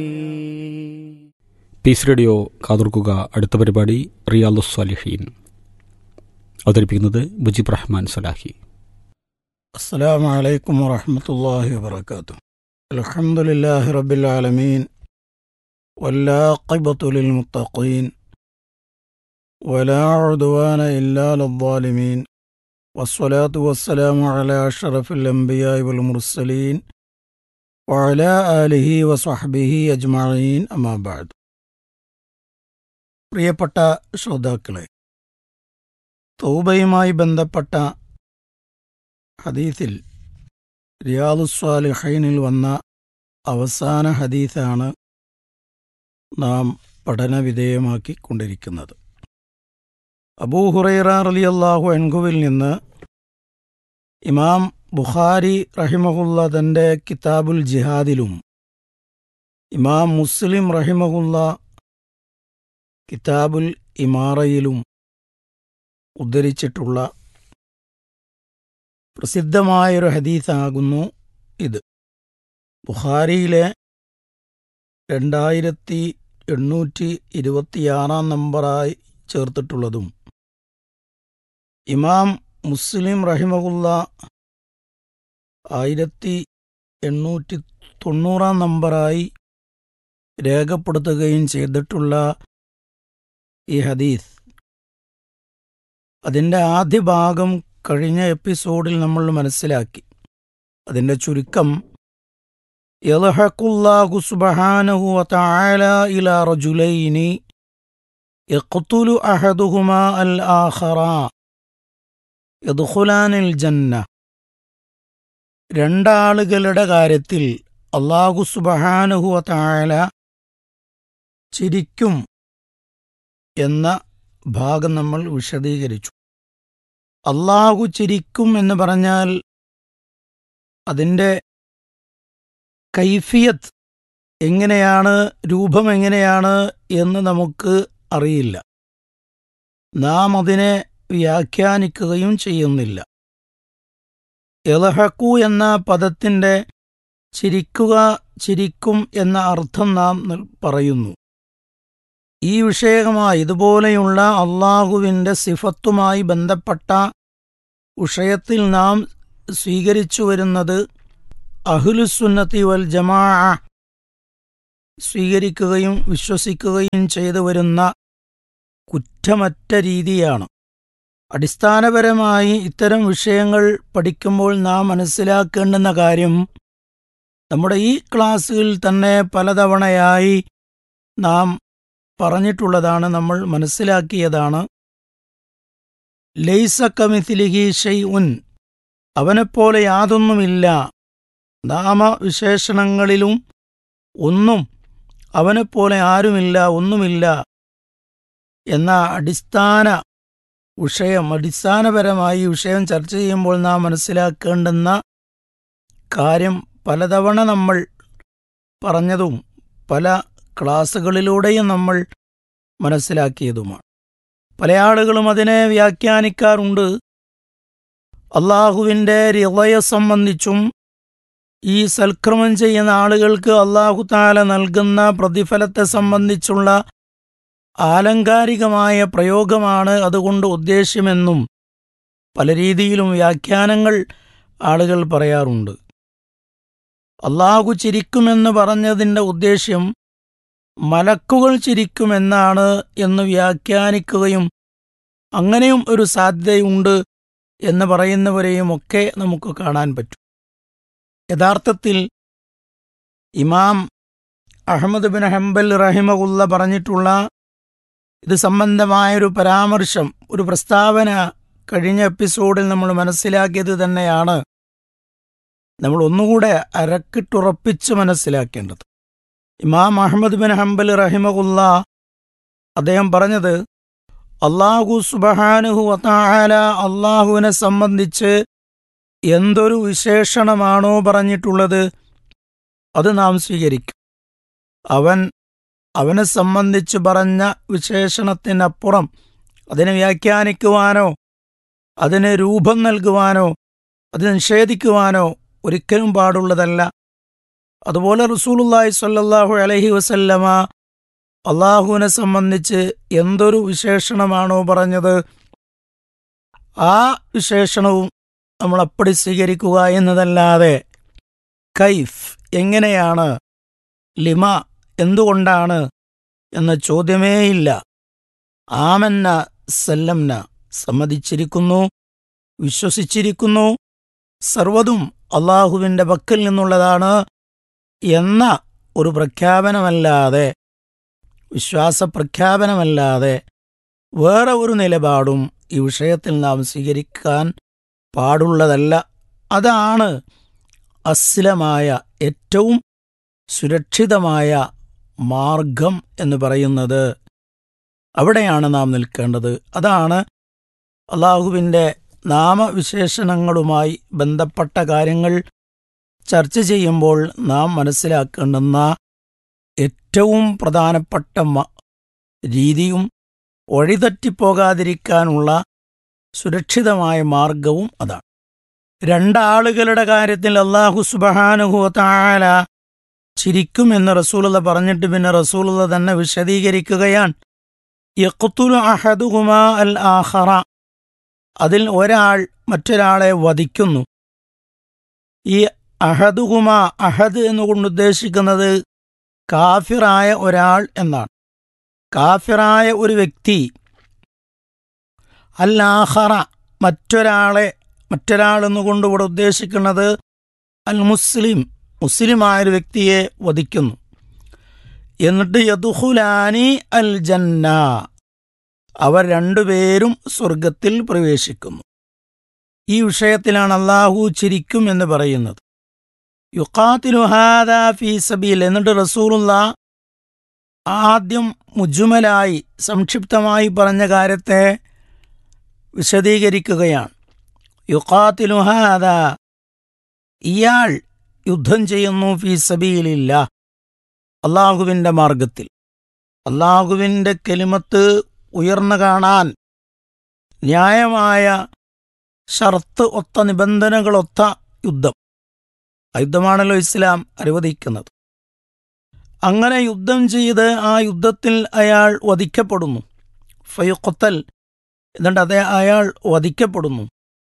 piece radio കാതോർക്കുക അടുത്ത പരിപാടി റിയാദു സ്വാലിഹീൻ അവതരിപ്പിക്കുന്നത് മുജീബ് റഹ്മാൻ സലാഹി السلام عليكم ورحمة الله وبركاته الحمد لله رب العالمين والعاقبة للمتقين ولا عدوان إلا للظالمين والصلاة والسلام على أشرف الأنبياء والمرسلين وعلى آله وصحبه أجمعين أما بعد പ്രിയപ്പെട്ട ശ്രോതാക്കളെ തൗബയുമായി ബന്ധപ്പെട്ട ഹദീസിൽ റിയാദുസ്വാലിഹൈനിൽ വന്ന അവസാന ഹദീസാണ് നാം പഠനവിധേയമാക്കിക്കൊണ്ടിരിക്കുന്നത് അബൂഹുറൈറ റലിയല്ലാഹു അൻഹുവിൽ നിന്ന് ഇമാം ബുഖാരി റഹിമഹുല്ല തൻ്റെ കിതാബുൽ ജിഹാദിലും ഇമാം മുസ്ലിം റഹിമഹുല്ല കിതാബുൽ ഇമാറയിലും ഉദ്ധരിച്ചിട്ടുള്ള പ്രസിദ്ധമായൊരു ഹദീസാകുന്നു ഇത് ബുഖാരിയിലെ രണ്ടായിരത്തി എണ്ണൂറ്റി ഇരുപത്തിയാറാം നമ്പറായി ചേർത്തിട്ടുള്ളതും ഇമാം മുസ്ലിം റഹിമകുല്ല ആയിരത്തി എണ്ണൂറ്റി തൊണ്ണൂറാം നമ്പറായി രേഖപ്പെടുത്തുകയും ചെയ്തിട്ടുള്ള ഈ ഹദീസ് അതിൻ്റെ ആദ്യ ഭാഗം കഴിഞ്ഞ എപ്പിസോഡിൽ നമ്മൾ മനസ്സിലാക്കി അതിൻ്റെ ചുരുക്കം യലഹക്കുല്ലാഹു സുബ്ഹാനഹു വതആല ഇലാ റജുലൈനി യഖ്തുലു അഹദുഹുമാ അൽ ആഖറ യദ്ഖുലാനിൽ ജന്ന രണ്ടാളുകളുടെ കാര്യത്തിൽ അള്ളാഹു സുബ്ഹാനഹു വതആല ചിരിക്കും എന്ന ഭാഗം നമ്മൾ വിശദീകരിച്ചു അള്ളാഹു ചിരിക്കും എന്ന് പറഞ്ഞാൽ അതിൻ്റെ കൈഫിയത്ത് എങ്ങനെയാണ് രൂപം എങ്ങനെയാണ് എന്ന് നമുക്ക് അറിയില്ല നാം അതിനെ വ്യാഖ്യാനിക്കുകയും ചെയ്യുന്നില്ല എലഹക്കു എന്ന പദത്തിൻ്റെ ചിരിക്കുക ചിരിക്കും എന്ന അർത്ഥം നാം പറയുന്നു ഈ വിഷയമായി ഇതുപോലെയുള്ള അള്ളാഹുവിൻ്റെ സിഫത്തുമായി ബന്ധപ്പെട്ട വിഷയത്തിൽ നാം സ്വീകരിച്ചു വരുന്നത് അഹുലുസുന്നത്തി വൽ ജമാ സ്വീകരിക്കുകയും വിശ്വസിക്കുകയും ചെയ്തു വരുന്ന കുറ്റമറ്റ രീതിയാണ് അടിസ്ഥാനപരമായി ഇത്തരം വിഷയങ്ങൾ പഠിക്കുമ്പോൾ നാം മനസ്സിലാക്കേണ്ടുന്ന കാര്യം നമ്മുടെ ഈ ക്ലാസ്സുകൾ തന്നെ പലതവണയായി നാം പറഞ്ഞിട്ടുള്ളതാണ് നമ്മൾ മനസ്സിലാക്കിയതാണ് ലൈസ കമിഥിലിഹി ഷെയ് ഉൻ അവനെപ്പോലെ യാതൊന്നുമില്ല നാമവിശേഷണങ്ങളിലും ഒന്നും അവനെപ്പോലെ ആരുമില്ല ഒന്നുമില്ല എന്ന അടിസ്ഥാന വിഷയം അടിസ്ഥാനപരമായി വിഷയം ചർച്ച ചെയ്യുമ്പോൾ നാം മനസ്സിലാക്കേണ്ടുന്ന കാര്യം പലതവണ നമ്മൾ പറഞ്ഞതും പല ക്ലാസ്സുകളിലൂടെയും നമ്മൾ മനസ്സിലാക്കിയതുമാണ് പല ആളുകളും അതിനെ വ്യാഖ്യാനിക്കാറുണ്ട് അള്ളാഹുവിൻ്റെ ഹൃദയെ സംബന്ധിച്ചും ഈ സൽക്രമം ചെയ്യുന്ന ആളുകൾക്ക് അള്ളാഹു താല നൽകുന്ന പ്രതിഫലത്തെ സംബന്ധിച്ചുള്ള ആലങ്കാരികമായ പ്രയോഗമാണ് അതുകൊണ്ട് ഉദ്ദേശ്യമെന്നും പല രീതിയിലും വ്യാഖ്യാനങ്ങൾ ആളുകൾ പറയാറുണ്ട് അള്ളാഹു ചിരിക്കുമെന്ന് പറഞ്ഞതിൻ്റെ ഉദ്ദേശ്യം മലക്കുകൾ ചിരിക്കുമെന്നാണ് എന്ന് വ്യാഖ്യാനിക്കുകയും അങ്ങനെയും ഒരു സാധ്യതയുണ്ട് എന്ന് പറയുന്നവരെയും ഒക്കെ നമുക്ക് കാണാൻ പറ്റും യഥാർത്ഥത്തിൽ ഇമാം അഹമ്മദ് ബിൻ ഹംബൽ റഹിമകുല്ല പറഞ്ഞിട്ടുള്ള ഇത് സംബന്ധമായൊരു പരാമർശം ഒരു പ്രസ്താവന കഴിഞ്ഞ എപ്പിസോഡിൽ നമ്മൾ മനസ്സിലാക്കിയത് തന്നെയാണ് നമ്മൾ ഒന്നുകൂടെ അരക്കിട്ടുറപ്പിച്ച് മനസ്സിലാക്കേണ്ടത് ഇമാം അഹമ്മദ് ബിൻ ഹംബൽ റഹിമകുല്ല അദ്ദേഹം പറഞ്ഞത് അള്ളാഹു സുബഹാനുഹു വത്താല അള്ളാഹുവിനെ സംബന്ധിച്ച് എന്തൊരു വിശേഷണമാണോ പറഞ്ഞിട്ടുള്ളത് അത് നാം സ്വീകരിക്കും അവൻ അവനെ സംബന്ധിച്ച് പറഞ്ഞ വിശേഷണത്തിനപ്പുറം അതിനെ വ്യാഖ്യാനിക്കുവാനോ അതിന് രൂപം നൽകുവാനോ അത് നിഷേധിക്കുവാനോ ഒരിക്കലും പാടുള്ളതല്ല അതുപോലെ റസൂലുള്ളാഹി സ്വല്ലല്ലാഹു അലൈഹി വസല്ലമ അള്ളാഹുവിനെ സംബന്ധിച്ച് എന്തൊരു വിശേഷണമാണോ പറഞ്ഞത് ആ വിശേഷണവും നമ്മൾ അപ്പടി സ്വീകരിക്കുക എന്നതല്ലാതെ കൈഫ് എങ്ങനെയാണ് ലിമ എന്തുകൊണ്ടാണ് എന്ന ചോദ്യമേയില്ല ആമന്ന സല്ലംന സമ്മതിച്ചിരിക്കുന്നു വിശ്വസിച്ചിരിക്കുന്നു സർവതും അള്ളാഹുവിൻ്റെ പക്കൽ നിന്നുള്ളതാണ് എന്ന ഒരു പ്രഖ്യാപനമല്ലാതെ വിശ്വാസ പ്രഖ്യാപനമല്ലാതെ വേറെ ഒരു നിലപാടും ഈ വിഷയത്തിൽ നാം സ്വീകരിക്കാൻ പാടുള്ളതല്ല അതാണ് അസ്ലമായ ഏറ്റവും സുരക്ഷിതമായ മാർഗം എന്ന് പറയുന്നത് അവിടെയാണ് നാം നിൽക്കേണ്ടത് അതാണ് അള്ളാഹുവിൻ്റെ നാമവിശേഷണങ്ങളുമായി ബന്ധപ്പെട്ട കാര്യങ്ങൾ ചർച്ച ചെയ്യുമ്പോൾ നാം മനസ്സിലാക്കേണ്ടുന്ന ഏറ്റവും പ്രധാനപ്പെട്ട മ- രീതിയും വഴിതെറ്റിപ്പോകാതിരിക്കാനുള്ള സുരക്ഷിതമായ മാർഗവും അതാണ് രണ്ടാളുകളുടെ കാര്യത്തിൽ അള്ളാഹു സുബഹാനുഹുവ താല ചിരിക്കുമെന്ന് റസൂലുള്ള പറഞ്ഞിട്ട് പിന്നെ റസൂലുള്ള തന്നെ വിശദീകരിക്കുകയാണ് യഖ്തുലു അഹദുഹുമാ അൽ ആഖറ അതിൽ ഒരാൾ മറ്റൊരാളെ വധിക്കുന്നു ഈ അഹദുഹുമ അഹദ് എന്നുകൊണ്ട് ഉദ്ദേശിക്കുന്നത് കാഫിറായ ഒരാൾ എന്നാണ് കാഫിറായ ഒരു വ്യക്തി അൽ ആഖറ മറ്റൊരാളെ മറ്റൊരാൾ എന്നുകൊണ്ട് ഇവിടെ ഉദ്ദേശിക്കുന്നത് അൽ മുസ്ലിം മുസ്ലിമായൊരു വ്യക്തിയെ വധിക്കുന്നു എന്നിട്ട് യദുഹുലാനി അൽ ജന്ന അവർ രണ്ടുപേരും സ്വർഗത്തിൽ പ്രവേശിക്കുന്നു ഈ വിഷയത്തിലാണ് അള്ളാഹു ചിരിക്കും എന്ന് പറയുന്നത് യുക്കാത്തിലു ഹാദാ ഫീ സബീൽ എന്നിട്ട് റസൂലുള്ള ആദ്യം മുജുമലായി സംക്ഷിപ്തമായി പറഞ്ഞ കാര്യത്തെ വിശദീകരിക്കുകയാണ് യുക്കാത്തിലു ഹാദാ ഇയാൾ യുദ്ധം ചെയ്യുന്നു ഫീ സബീലില്ല അള്ളാഹുവിൻ്റെ മാർഗത്തിൽ അള്ളാഹുവിൻ്റെ കെലിമത്ത് ഉയർന്നു കാണാൻ ന്യായമായ ഷർത്ത് ഒത്ത നിബന്ധനകളൊത്ത യുദ്ധം ആ യുദ്ധമാണല്ലോ ഇസ്ലാം അനുവദിക്കുന്നത് അങ്ങനെ യുദ്ധം ചെയ്ത് ആ യുദ്ധത്തിൽ അയാൾ വധിക്കപ്പെടുന്നു ഫയുഖത്തൽ എന്നിട്ട് അതേ അയാൾ വധിക്കപ്പെടുന്നു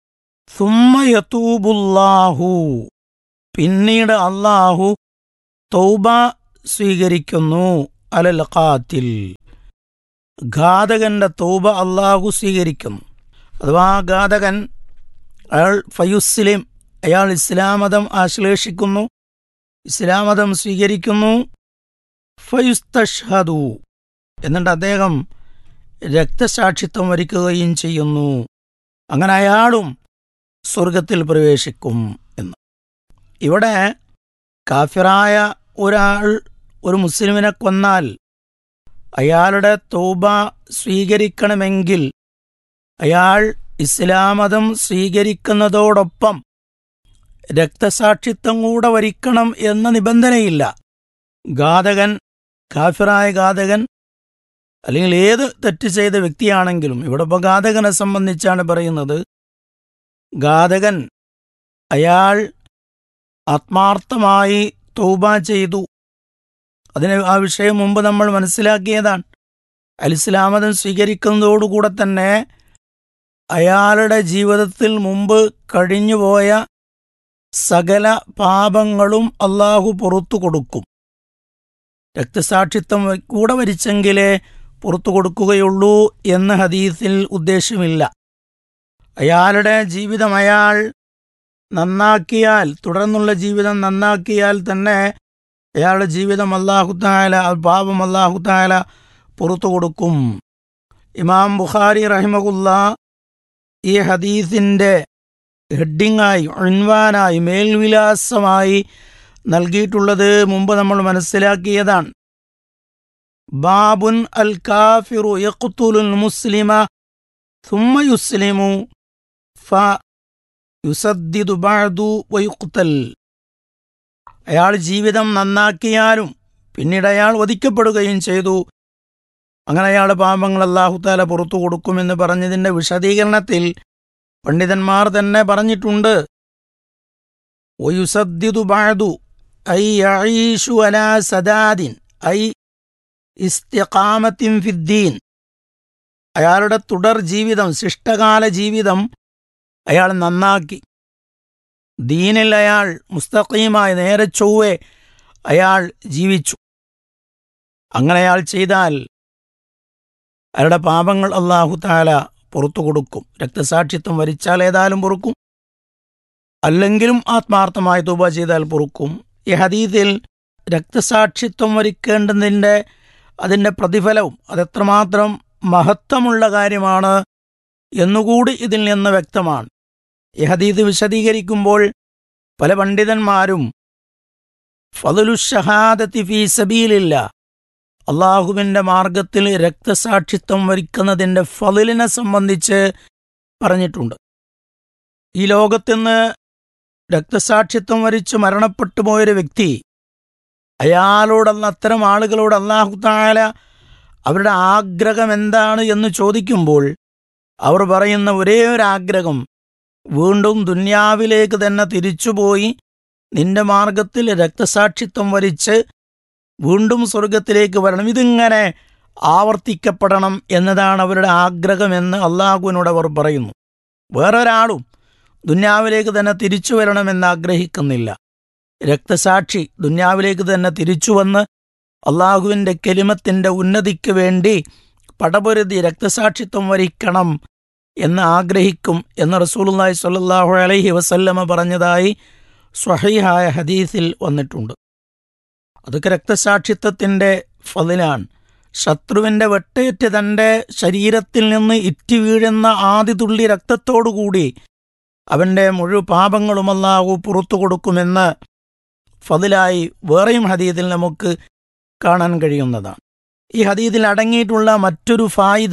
സുമ്മയത്തൂബുല്ലാഹു പിന്നീട് അള്ളാഹു തൗബ സ്വീകരിക്കുന്നു അലൽ ഖാത്തിൽ ഘാതകന്റെ തൗബ അള്ളാഹു സ്വീകരിക്കുന്നു അഥവാ ആ ഘാതകൻ അയാൾ ഫയുസ്ലിം അയാൾ ഇസ്ലാം മതം ആശ്ലേഷിക്കുന്നു ഇസ്ലാം മതം സ്വീകരിക്കുന്നു ഫയുസ്തഷ്ഹദു എന്നിട്ട് അദ്ദേഹം രക്തസാക്ഷിത്വം വരിക്കുകയും ചെയ്യുന്നു അങ്ങനെ അയാളും സ്വർഗത്തിൽ പ്രവേശിക്കും എന്ന് ഇവിടെ കാഫിറായ ഒരാൾ ഒരു മുസ്ലിമിനെ കൊന്നാൽ അയാളുടെ തൗബ സ്വീകരിക്കണമെങ്കിൽ അയാൾ ഇസ്ലാമതം സ്വീകരിക്കുന്നതോടൊപ്പം രക്തസാക്ഷിത്വം കൂടെ വരിക്കണം എന്ന നിബന്ധനയില്ല ഘാതകൻ കാഫിറായ ഘാതകൻ അല്ലെങ്കിൽ ഏത് തെറ്റ് ചെയ്ത വ്യക്തിയാണെങ്കിലും ഇവിടെ ഇപ്പോൾ ഘാതകനെ സംബന്ധിച്ചാണ് പറയുന്നത് ഘാതകൻ അയാൾ ആത്മാർത്ഥമായി തൗബ ചെയ്തു അതിന് ആ വിഷയം മുമ്പ് നമ്മൾ മനസ്സിലാക്കിയതാണ് അലിസ്ലാമതം സ്വീകരിക്കുന്നതോടുകൂടെ തന്നെ അയാളുടെ ജീവിതത്തിൽ മുമ്പ് കഴിഞ്ഞുപോയ സകല പാപങ്ങളും അള്ളാഹു പുറത്തു കൊടുക്കും രക്തസാക്ഷിത്വം കൂടെ വരിച്ചെങ്കിലേ പുറത്തു കൊടുക്കുകയുള്ളൂ എന്ന് ഹദീസിൽ ഉദ്ദേശമില്ല അയാളുടെ ജീവിതം അയാൾ നന്നാക്കിയാൽ തുടർന്നുള്ള ജീവിതം നന്നാക്കിയാൽ തന്നെ അയാളുടെ ജീവിതം അള്ളാഹുത്തായാല പാപം അള്ളാഹുത്തായാല പുറത്തു കൊടുക്കും ഇമാം ബുഖാരി റഹിമകുല്ല ഈ ഹദീസിൻ്റെ ഹെഡിങ്ങായി ഉൻവാനായി മേൽവിലാസമായി നൽകിയിട്ടുള്ളത് മുമ്പ് നമ്മൾ മനസ്സിലാക്കിയതാണ് ബാബുൻ അൽ കാഫിറു യഖ്തുലുൽ മുസ്ലിമ ثم يسلم فيسدد بعد ويقتل അയാൾ ജീവിതം നന്നാക്കിയാലും പിന്നീട് അയാൾ വധിക്കപ്പെടുകയും ചെയ്തു അങ്ങനെ അയാളുടെ പാപങ്ങൾ അള്ളാഹുത്താല പുറത്തു കൊടുക്കുമെന്ന് പറഞ്ഞതിൻ്റെ വിശദീകരണത്തിൽ പണ്ഡിതന്മാർ തന്നെ പറഞ്ഞിട്ടുണ്ട് ഒയുസദ്ദിദു ബാദു ഐ യഈഷു അലാ സദാദിൻ ഐ ഇസ്തിഖാമത്തിൻ ഫിദ്ദീൻ അയാളുടെ തുടർ ജീവിതം ശിഷ്ടകാല ജീവിതം അയാൾ നന്നാക്കി ദീനിൽ അയാൾ മുസ്തഖീമായി നേരെ ചൊവ്വെ അയാൾ ജീവിച്ചു അങ്ങനെ അയാൾ ചെയ്താൽ അയാളുടെ പാപങ്ങൾ അള്ളാഹു താല പുറത്തു കൊടുക്കും രക്തസാക്ഷിത്വം വരിച്ചാൽ ഏതായാലും പൊറുക്കും അല്ലെങ്കിലും ആത്മാർത്ഥമായി തൂബ ചെയ്താൽ പൊറുക്കും ഈ ഹദീദിൽ രക്തസാക്ഷിത്വം വരിക്കേണ്ടതിൻ്റെ അതിൻ്റെ പ്രതിഫലവും അതെത്രമാത്രം മഹത്വമുള്ള കാര്യമാണ് എന്നുകൂടി ഇതിൽ നിന്ന് വ്യക്തമാണ് ഈ ഹദീദ് വിശദീകരിക്കുമ്പോൾ പല പണ്ഡിതന്മാരും ഫതുലുഷഹാദത്തി ഫീ സബീലില്ല അള്ളാഹുവിൻ്റെ മാർഗത്തിൽ രക്തസാക്ഷിത്വം വരിക്കുന്നതിൻ്റെ ഫതിലിനെ സംബന്ധിച്ച് പറഞ്ഞിട്ടുണ്ട് ഈ ലോകത്തുനിന്ന് രക്തസാക്ഷിത്വം വരിച്ച് മരണപ്പെട്ടു പോയൊരു വ്യക്തി അയാളോടല്ല അത്തരം ആളുകളോട് അള്ളാഹു താല അവരുടെ ആഗ്രഹം എന്താണ് എന്ന് ചോദിക്കുമ്പോൾ അവർ പറയുന്ന ഒരേ ഒരു ആഗ്രഹം വീണ്ടും ദുന്യാവിലേക്ക് തന്നെ തിരിച്ചുപോയി നിന്റെ മാർഗത്തിൽ രക്തസാക്ഷിത്വം വരിച്ച് വീണ്ടും സ്വർഗത്തിലേക്ക് വരണം ഇതിങ്ങനെ ആവർത്തിക്കപ്പെടണം എന്നതാണ് അവരുടെ ആഗ്രഹമെന്ന് അള്ളാഹുവിനോട് അവർ പറയുന്നു വേറൊരാളും ദുന്യാവിലേക്ക് തന്നെ തിരിച്ചു വരണമെന്ന് ആഗ്രഹിക്കുന്നില്ല രക്തസാക്ഷി ദുന്യാവിലേക്ക് തന്നെ തിരിച്ചു വന്ന് അള്ളാഹുവിൻ്റെ കെലിമത്തിൻ്റെ ഉന്നതിക്ക് വേണ്ടി പടപൊരുതി രക്തസാക്ഷിത്വം വരിക്കണം എന്ന് ആഗ്രഹിക്കും എന്ന് റസൂലുള്ളാഹി സ്വല്ലല്ലാഹു അലൈഹി വസല്ലമ പറഞ്ഞതായി സ്വഹീഹായ ഹദീസിൽ വന്നിട്ടുണ്ട് അതൊക്കെ രക്തസാക്ഷിത്വത്തിൻ്റെ ഫതിലാണ് ശത്രുവിൻ്റെ വെട്ടേറ്റ് തൻ്റെ ശരീരത്തിൽ നിന്ന് ഇറ്റി വീഴുന്ന ആദ്യ തുള്ളി രക്തത്തോടുകൂടി അവൻ്റെ മുഴു പാപങ്ങളും അല്ലാഹു പുറത്തു കൊടുക്കുമെന്ന് ഫതിലായി വേറെയും ഹദീദിൽ നമുക്ക് കാണാൻ കഴിയുന്നതാണ് ഈ ഹദീദിൽ അടങ്ങിയിട്ടുള്ള മറ്റൊരു ഫായിദ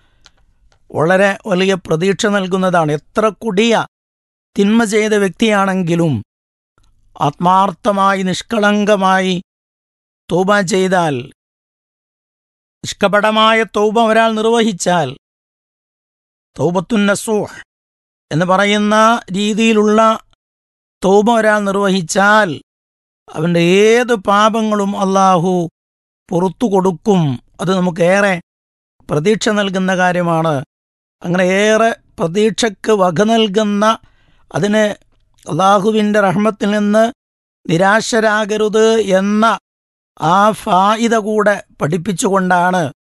വളരെ വലിയ പ്രതീക്ഷ നൽകുന്നതാണ് എത്ര കൊടിയ തിന്മ ചെയ്ത വ്യക്തിയാണെങ്കിലും ആത്മാർത്ഥമായി നിഷ്കളങ്കമായി തൗബ ചെയ്താൽ നിഷ്കപടമായ തൗബ ഒരാൾ നിർവഹിച്ചാൽ തൗബത്തുൻ നസൂഹ് എന്ന് പറയുന്ന രീതിയിലുള്ള തൗബ ഒരാൾ നിർവഹിച്ചാൽ അവൻ്റെ ഏത് പാപങ്ങളും അള്ളാഹു പുറത്തു കൊടുക്കും അത് നമുക്കേറെ പ്രതീക്ഷ നൽകുന്ന കാര്യമാണ് അങ്ങനെ ഏറെ പ്രതീക്ഷയ്ക്ക് വക നൽകുന്ന അതിന് അള്ളാഹുവിൻ്റെ റഹ്മത്തിൽ നിന്ന് നിരാശരാകരുത് എന്ന ആ ഫായിദ കൂടെ പഠിപ്പിച്ചുകൊണ്ടാണ്